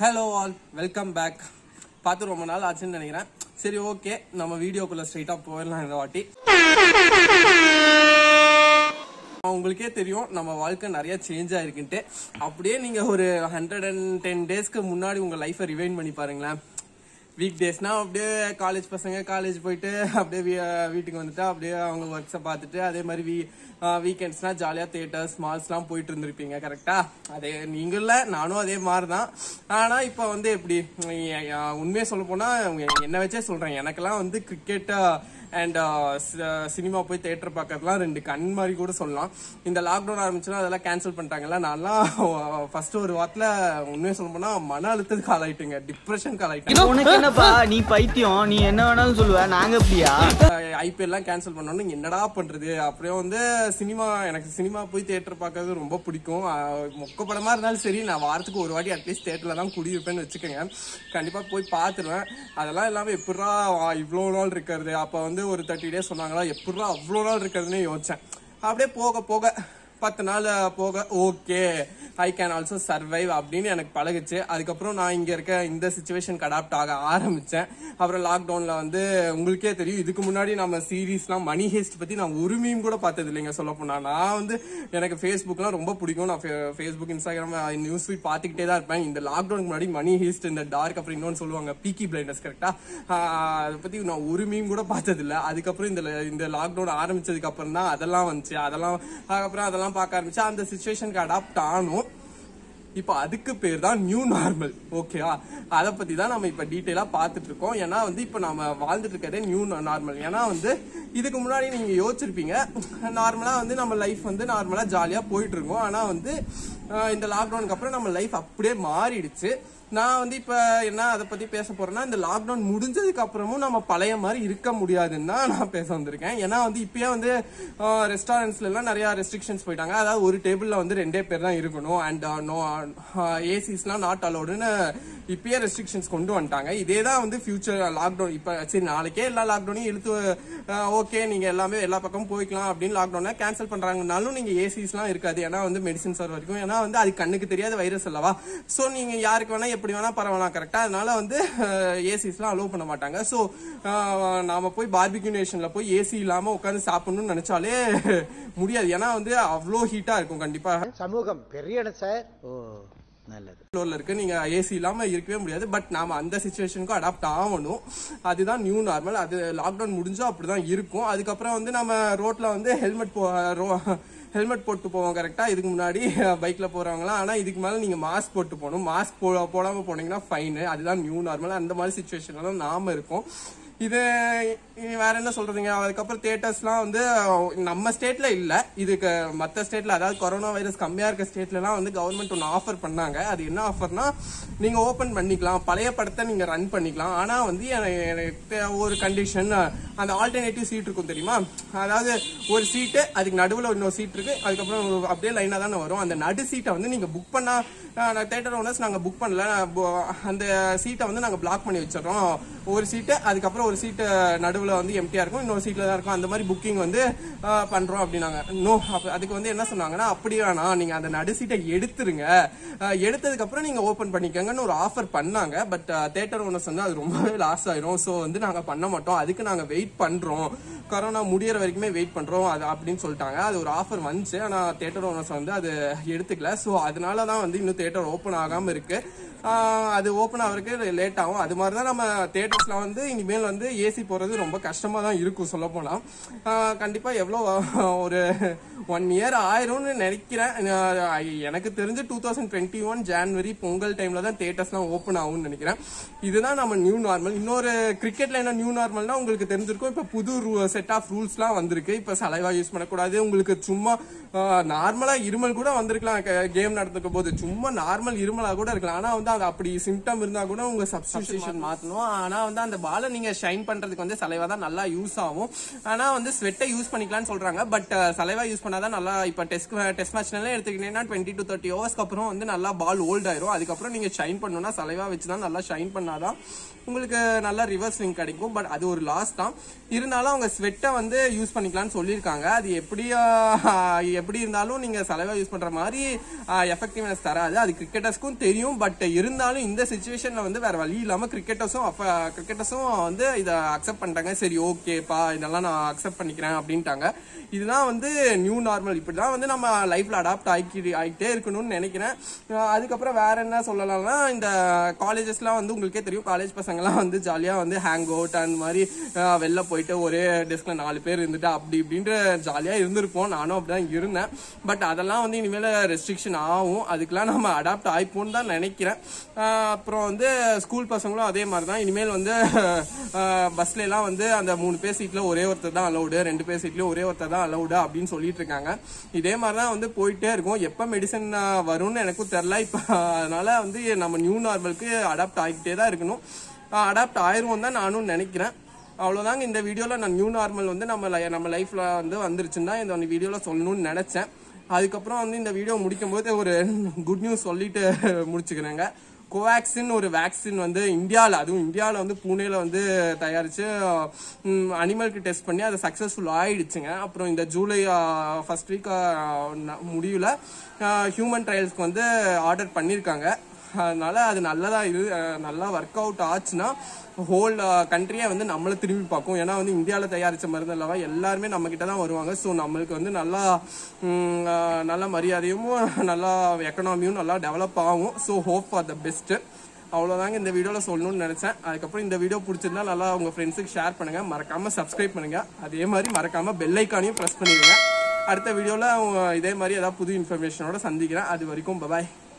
hello all welcome back பார்த்து ரொம்ப நாள் ஆச்சுன்னு நினைக்கிறேன் சரி ஓகே நம்ம வீடியோக்குள்ள ஸ்ட்ரைட்டா போயிடலாம் இந்த வாட்டி உங்களுக்கே தெரியும் நம்ம வாழ்க்கை நிறைய சேஞ்ச் ஆயிருக்குன்ட்டு அப்படியே நீங்க ஒரு ஹண்ட்ரட் அண்ட் டென் டேஸ்க்கு முன்னாடி உங்க லைஃபை ரிவைன் பண்ணி பாருங்களேன் வீக் டேஸ்னா அப்படியே காலேஜ் பசங்க காலேஜ் போயிட்டு அப்படியே வீ- வீட்டுக்கு வந்துட்டு அப்படியே அவங்க ஒர்க்ஸை பார்த்துட்டு அதே மாதிரி வீ வீக்கெண்ட்ஸ்னா ஜாலியாக தேட்டர்ஸ் மால்ஸ்லாம் போயிட்டு இருந்திருப்பீங்க கரெக்டா அதே நீங்க இல்ல நானும் அதே மாதிரி தான் ஆனால் இப்போ வந்து எப்படி உண்மையை சொல்ல போனால் என்ன வச்சே சொல்கிறேன் எனக்கெல்லாம் வந்து கிரிக்கெட் அண்ட் சினிமா போய் தேட்டர் பார்க்கறதுலாம் ரெண்டு கண் மாதிரி கூட சொல்லலாம் இந்த லாக்டவுன் ஆரம்பிச்சுன்னா அதெல்லாம் கேன்சல் பண்ணிட்டாங்கல்ல நான்லாம் ஃபர்ஸ்ட் ஒரு வாரத்தில் உண்மையை சொல்ல போனா மன அழுத்தத்துக்கு ஆளாயிட்டுங்க டிப்ரெஷனுக்கு ஆளாயிட்டேன் உனக்கு என்னப்பா நீ பைத்தியம் நீ என்ன வேணாலும் சொல்லுவ நாங்க அப்படியா ஐபிஎல்லாம் கேன்சல் பண்ணோன்னு என்னடா பண்றது அப்புறம் வந்து சினிமா எனக்கு சினிமா போய் தியேட்டர் பார்க்கறது ரொம்ப பிடிக்கும் அஹ் மொக்க படமா இருந்தாலும் சரி நான் வாரத்துக்கு ஒரு வாட்டி அட்லீஸ்ட் தியேட்டர்ல தான் குடியிருப்பேன்னு வச்சுக்கோங்க கண்டிப்பா போய் பார்த்துருவேன் அதெல்லாம் இல்லாம எப்படா இவ்வளோ நாள் இருக்கிறது அப்ப வந்து ஒரு தேர்ட்டி டேஸ் சொன்னாங்களா எப்படா அவ்வளோ நாள் இருக்கிறதுன்னு யோசிச்சேன் அப்படியே போக போக பத்து நாள் போக okay I can also survive அப்படின்னு எனக்கு பழகுச்சு அதுக்கப்புறம் நான் இங்க இருக்க இந்த சுச்சுவேஷனுக்கு அடாப்ட் ஆக ஆரம்பிச்சேன் அப்புறம் லாக்டவுன்ல வந்து உங்களுக்கே தெரியும் இதுக்கு முன்னாடி நம்ம சீரீஸ்லாம் மணி ஹேஸ்ட் பத்தி நான் ஒரு மீம் கூட பார்த்தது இல்லைங்க சொல்ல போனா நான் வந்து எனக்கு ஃபேஸ்புக்லாம் ரொம்ப பிடிக்கும் நான் ஃபேஸ்புக் இன்ஸ்டாகிராம் நியூஸ் ஃபீட் பார்த்துக்கிட்டே தான் இருப்பேன் இந்த லாக்டவுனுக்கு முன்னாடி மணி ஹேஸ்ட் இந்த டார்க் அப்புறம் இன்னொன்று சொல்லுவாங்க பீக்கி பிளைண்டர்ஸ் கரெக்டா அதை பத்தி நான் ஒரு மீம் கூட பார்த்தது இல்ல அதுக்கப்புறம் இந்த இந்த லாக்டவுன் ஆரம்பிச்சதுக்கு அப்புறம் தான் அதெல்லாம் வந்துச்சு அதெல்லாம் அதுக்கப்புறம் அதெல்லாம் பார்க்க ஆரம்பிச்சு அந்த சுச்சுவேஷனுக்கு அடாப்ட் ஆனோம் இப்போ அதுக்கு பேர் தான் நியூ நார்மல் ஓகேவா அதை பத்தி தான் நம்ம இப்போ டீட்டெயிலாக பார்த்துட்டு இருக்கோம் ஏன்னா வந்து இப்போ நம்ம வாழ்ந்துட்டு இருக்கிறதே நியூ நார்மல் ஏன்னா வந்து இதுக்கு முன்னாடி நீங்க யோசிச்சிருப்பீங்க நார்மலா வந்து நம்ம லைஃப் வந்து நார்மலா ஜாலியா போயிட்டு இருக்கோம் ஆனா வந்து ஆஹ் இந்த லாக்டவுனுக்கு அப்புறம் நம்ம லைஃப் அப்படியே மாறிடுச்சு நான் வந்து இப்ப என்ன அதை பத்தி பேச போறேன்னா இந்த லாக்டவுன் முடிஞ்சதுக்கு அப்புறமும் நம்ம பழைய மாதிரி இருக்க முடியாதுன்னு தான் நான் பேச வந்திருக்கேன் ஏன்னா வந்து இப்பயே வந்து ரெஸ்டாரண்ட்ஸ்ல எல்லாம் நிறைய ரெஸ்ட்ரிக்ஷன்ஸ் போயிட்டாங்க அதாவது ஒரு டேபிள்ல வந்து ரெண்டே பேர் தான் இருக்கணும் அண்ட் நோ ஏசிஸ்லாம் நாட் அலோடுன்னு இப்பயே ரெஸ்ட்ரிக்ஷன்ஸ் கொண்டு வந்துட்டாங்க இதே தான் வந்து ஃபியூச்சர் லாக்டவுன் இப்ப சரி நாளைக்கே எல்லா லாக்டவுனையும் இழுத்து ஓகே நீங்க எல்லாமே எல்லா பக்கமும் போய்க்கலாம் அப்படின்னு லாக்டவுனை கேன்சல் பண்றாங்கனாலும் நீங்க ஏசிஸ்லாம் இருக்காது ஏன்னா வந்து மெடிசின்ஸ் வர வரைக்கும் ஏன்னா வந்து அது கண்ணுக்கு தெரியாத வைரஸ் அல்லவா சோ நீங்க யாருக்கு வேணா எப்படி வேணா பரவலாம் கரெக்டா அதனால வந்து ஏசிஸ்லாம் அலோவ் பண்ண மாட்டாங்க சோ நாம போய் பார்பிக்யூ நேஷன்ல போய் ஏசி இல்லாம உட்காந்து சாப்பிடணும்னு நினைச்சாலே முடியாது ஏன்னா வந்து அவ்வளோ ஹீட்டா இருக்கும் கண்டிப்பா சமூகம் பெரிய இடம் சார் ஓ நல்லது ஃப்ளோர்ல இருக்கு நீங்க ஏசி இல்லாம இருக்கவே முடியாது பட் நாம அந்த சுச்சுவேஷனுக்கு அடாப்ட் ஆகணும் அதுதான் நியூ நார்மல் அது லாக்டவுன் முடிஞ்சா அப்படிதான் இருக்கும் அதுக்கப்புறம் வந்து நம்ம ரோட்ல வந்து ஹெல்மெட் போ ஹெல்மெட் போட்டு போவோம் கரெக்டா இதுக்கு முன்னாடி பைக்ல போறவங்களாம் ஆனா இதுக்கு மேல நீங்க மாஸ்க் போட்டு போகணும் மாஸ்க் போ போடாம போனீங்கன்னா ஃபைனு அதுதான் நியூ நார்மல் அந்த மாதிரி சுச்சுவேஷன்ல தான் நாம இருக்கோம் இது இனி வேற என்ன சொல்றதுங்க அதுக்கப்புறம் தியேட்டர்ஸ்லாம் வந்து நம்ம ஸ்டேட்ல இல்ல இதுக்கு மத்த ஸ்டேட்ல அதாவது கொரோனா வைரஸ் கம்மியா இருக்க ஸ்டேட்லலாம் வந்து கவர்மெண்ட் ஒன்று ஆஃபர் பண்ணாங்க அது என்ன ஆஃபர்னா நீங்க ஓபன் பண்ணிக்கலாம் பழைய படத்தை நீங்க ரன் பண்ணிக்கலாம் ஆனா வந்து எனக்கு- எனக்கு தே- ஒரு கண்டிஷன் அந்த ஆல்டர்னேட்டிவ் சீட் இருக்கும் தெரியுமா அதாவது ஒரு சீட்டு அதுக்கு நடுவுல இன்னொரு சீட் இருக்கு அதுக்கப்புறம் ஒரு அப்படியே லைனா தானே வரும் அந்த நடு சீட்டை வந்து நீங்க புக் பண்ணா தேட்டர் ஓனர்ஸ் நாங்க புக் பண்ணல பு- அந்த சீட்டை வந்து நாங்க பிளாக் பண்ணி வச்சிடறோம் ஒரு சீட்டு அதுக்கப்புறம் ஒரு சீட்டு நடுவுல வந்து எம்டியா இருக்கும் இன்னொரு சீட்ல தான் இருக்கும் அந்த மாதிரி புக்கிங் வந்து அஹ், பண்றோம் அப்படின்னாங்க நோ அதுக்கு வந்து என்ன சொன்னாங்கன்னா அப்படி வேணாம் நீங்க அந்த நடு சீட்டை எடுத்துருங்க அஹ், எடுத்ததுக்கு அப்புறம் நீங்க ஓபன் பண்ணிக்கங்கன்னு ஒரு ஆஃபர் பண்ணாங்க பட் தேட்டர் ஓனர்ஸ் வந்து அது ரொம்பவே லாஸ் ஆயிரும் ஸோ வந்து நாங்க பண்ண மாட்டோம் அதுக்கு நாங்க வெயிட் பண்றோம் கொரோனா முடியற வரைக்குமே வெயிட் பண்றோம் அது அப்படின்னு சொல்லிட்டாங்க அது ஒரு ஆஃபர் வந்துச்சு ஆனா தேட்டர் ஓனர்ஸ் வந்து அது எடுத்துக்கல ஸோ அதனால தான் வந்து இன்னும் தேட்டர் ஓப்பன் ஆகாம இருக்கு ஆஹ் அது ஓப்பன் ஆகிறதுக்கு லேட் ஆகும் அது மாதிரி தான் நம்ம தேட்டர்ஸ்ல வந்து இனிமேல் வந்து ஏசி போறது ரொம்ப கஷ்டமா தான் இருக்கும் சொல்ல போனா ஆஹ் கண்டிப்பா எவ்வளோ ஒரு ஒன் இயர் ஆயிரும்னு நினைக்கிறேன் ஆஹ் எனக்கு தெரிஞ்சு two thousand twenty one January Pongal டைம்ல தான் தேட்டர்ஸ்லாம் ஓப்பன் ஆகும்னு நினைக்கிறேன் இதுதான் நம்ம நியூ நார்மல் இன்னொரு கிரிக்கெட்ல என்ன நியூ நார்மல்னா உங்களுக்கு தெரிஞ்சிருக்கும் இப்ப புது செட் ஆஃப் ரூல்ஸ்லாம் வந்திருக்கு இப்ப சலைவா யூஸ் பண்ணக்கூடாது உங்களுக்கு சும்மா நார்மலா இருமல் கூட வந்திருக்கலாம் கேம் நடந்துக்கும் போது சும்மா நார்மல் இருமலா கூட இருக்கலாம் ஆனா வந்து அது அப்படி சிம்டம் இருந்தா கூட உங்க சப்ஸ்டியூஷன் மாத்தணும் ஆனா வந்து அந்த பாலை நீங்க ஷைன் பண்றதுக்கு வந்து சலைவா தான் நல்லா யூஸ் ஆகும் ஆனா வந்து ஸ்வெட்டை யூஸ் பண்ணிக்கலாம்னு சொல்றாங்க பட் சலைவா யூஸ் பண்ணாதான் நல்லா இப்ப டெஸ்ட் டெஸ்ட் மேட்ச்னால எடுத்துக்கிட்டீங்கன்னா டுவெண்ட்டி டு தேர்ட்டி ஹவர்ஸ்க்கு அப்புறம் வந்து நல்லா பால் ஓல்ட் ஆயிரும் அதுக்கப்புறம் நீங்க ஷைன் பண்ணணும்னா சலைவா வச்சு தான் நல்லா ஷைன் பண்ணாதான் உங்களுக்கு நல்ல ரிவர்ஸ் ஸ்விங் கிடைக்கும் பட் அது ஒரு லாஸ் தான் இருந்தாலும் அவங்க ஸ்வெட்டை வந்து யூஸ் பண்ணிக்கலாம்னு சொல்லியிருக்காங்க அது எப்படி ஆஹ், எப்படி இருந்தாலும் நீங்க சலைவா யூஸ் பண்ற மாதிரி எஃபெக்டிவ்னஸ் தராது அது கிரிக்கெட்டர்ஸ்க்கும் தெரியும் பட் இருந்தாலும் இந்த சுச்சுவேஷன்ல வந்து வேற வழி இல்லாம கிரிக்கெட்டர்ஸும் கிரிக்கெட்டர்ஸும் வந்து இதை அக்செப்ட் பண்ணிட்டாங்க சரி ஓகேப்பா இதெல்லாம் நான் அக்செப்ட் பண்ணிக்கிறேன் அப்படின்ட்டாங்க இதுதான் வந்து நியூ நார்மல் இப்படிதான் வந்து நம்ம லைஃப்ல அடாப்ட் ஆகி ஆகிட்டே இருக்கணும்னு நினைக்கிறேன் அஹ் அதுக்கப்புறம் வேற என்ன சொல்லலாம்னா இந்த காலேஜஸ்லாம் வந்து உங்களுக்கே தெரியும் காலேஜ் பசங்கலாம் வந்து ஜாலியா வந்து ஹேங் அவுட் அந்த மாதிரி அஹ் வெளில போயிட்டு ஒரே டெஸ்க்ல நாலு பேர் இருந்துட்டு அப்படி இப்படின்ற ஜாலியா இருந்திருப்போம் நானும் அப்படிதான் இருந்தேன் பட் அதெல்லாம் வந்து இனிமேல் ரெஸ்ட்ரிக்ஷன் ஆகும் அதுக்கெல்லாம் நம்ம அடாப்ட் ஆயிப்போம்னு தான் நினைக்கிறேன் அஹ் அப்புறம் வந்து ஸ்கூல் பசங்களும் அதே மாதிரி தான் இனிமேல் வந்து பஸ்ல எல்லாம் வந்து அந்த மூணு பேர் சீட்ல ஒரே ஒருத்தர் தான் அலௌடு ரெண்டு பேர் சீட்லயும் ஒரே ஒருத்தர் தான் அலௌடு அப்படின்னு சொல்லிட்டு இருக்காங்க இதே மாதிரி தான் வந்து போயிட்டே இருக்கும் எப்ப மெடிசன் வரும்னு எனக்கும் தெரியல இப்ப அதனால வந்து நம்ம நியூ நார்மலுக்கு அடாப்ட் ஆகிட்டே தான் இருக்கணும் அடாப்ட் ஆயிருவோம் தான் நானும் நினைக்கிறேன் அவ்வளோதாங்க இந்த வீடியோவில் நான் நியூ நார்மல் வந்து நம்ம li- நம்ம லைஃப்பில் வந்து வந்துருச்சுன்னு தான் இந்த வீடியோவில் சொல்லணும்னு நினச்சேன் அதுக்கப்புறம் வந்து இந்த வீடியோ முடிக்கும் போது ஒரு குட் நியூஸ் சொல்லிட்டு முடிச்சுக்கிறேங்க கோவேக்சின் ஒரு வேக்சின் வந்து இந்தியாவில் அதுவும் இந்தியாவில் வந்து பூனேல வந்து தயாரித்து அனிமலுக்கு டெஸ்ட் பண்ணி அது சக்ஸஸ்ஃபுல் ஆயிடுச்சுங்க அப்புறம் இந்த ஜூலை ஃபர்ஸ்ட் வீக் முடிவில் ஹியூமன் ட்ரையல்ஸ்க்கு வந்து ஆர்டர் பண்ணியிருக்காங்க அதனால அது நல்லதா இது அஹ், நல்லா ஒர்க் அவுட் ஆச்சுன்னா ஹோல் கண்ட்ரியே வந்து நம்மளை திரும்பி பார்க்கும் ஏன்னா வந்து இந்தியாவில் தயாரித்த மருந்து அல்லவா எல்லாருமே நம்ம கிட்ட தான் வருவாங்க ஸோ நம்மளுக்கு வந்து நல்லா ம், அஹ், நல்ல மரியாதையும் நல்லா எக்கனாமியும் நல்லா டெவலப் ஆகும் so hope for the best அவ்வளோதாங்க இந்த வீடியோவில் சொல்லணும்னு நினச்சேன் அதுக்கப்புறம் இந்த வீடியோ பிடிச்சிருந்தா நல்லா உங்கள் ஃப்ரெண்ட்ஸுக்கு ஷேர் பண்ணுங்கள் மறக்காமல் சப்ஸ்கிரைப் பண்ணுங்கள் அதே மாதிரி மறக்காமல் பெல் ஐக்கானையும் ப்ரெஸ் பண்ணிடுங்க அடுத்த வீடியோவில் இதே மாதிரி ஏதாவது புது இன்ஃபர்மேஷனோட சந்திக்கிறேன் அது வரைக்கும் பபாய்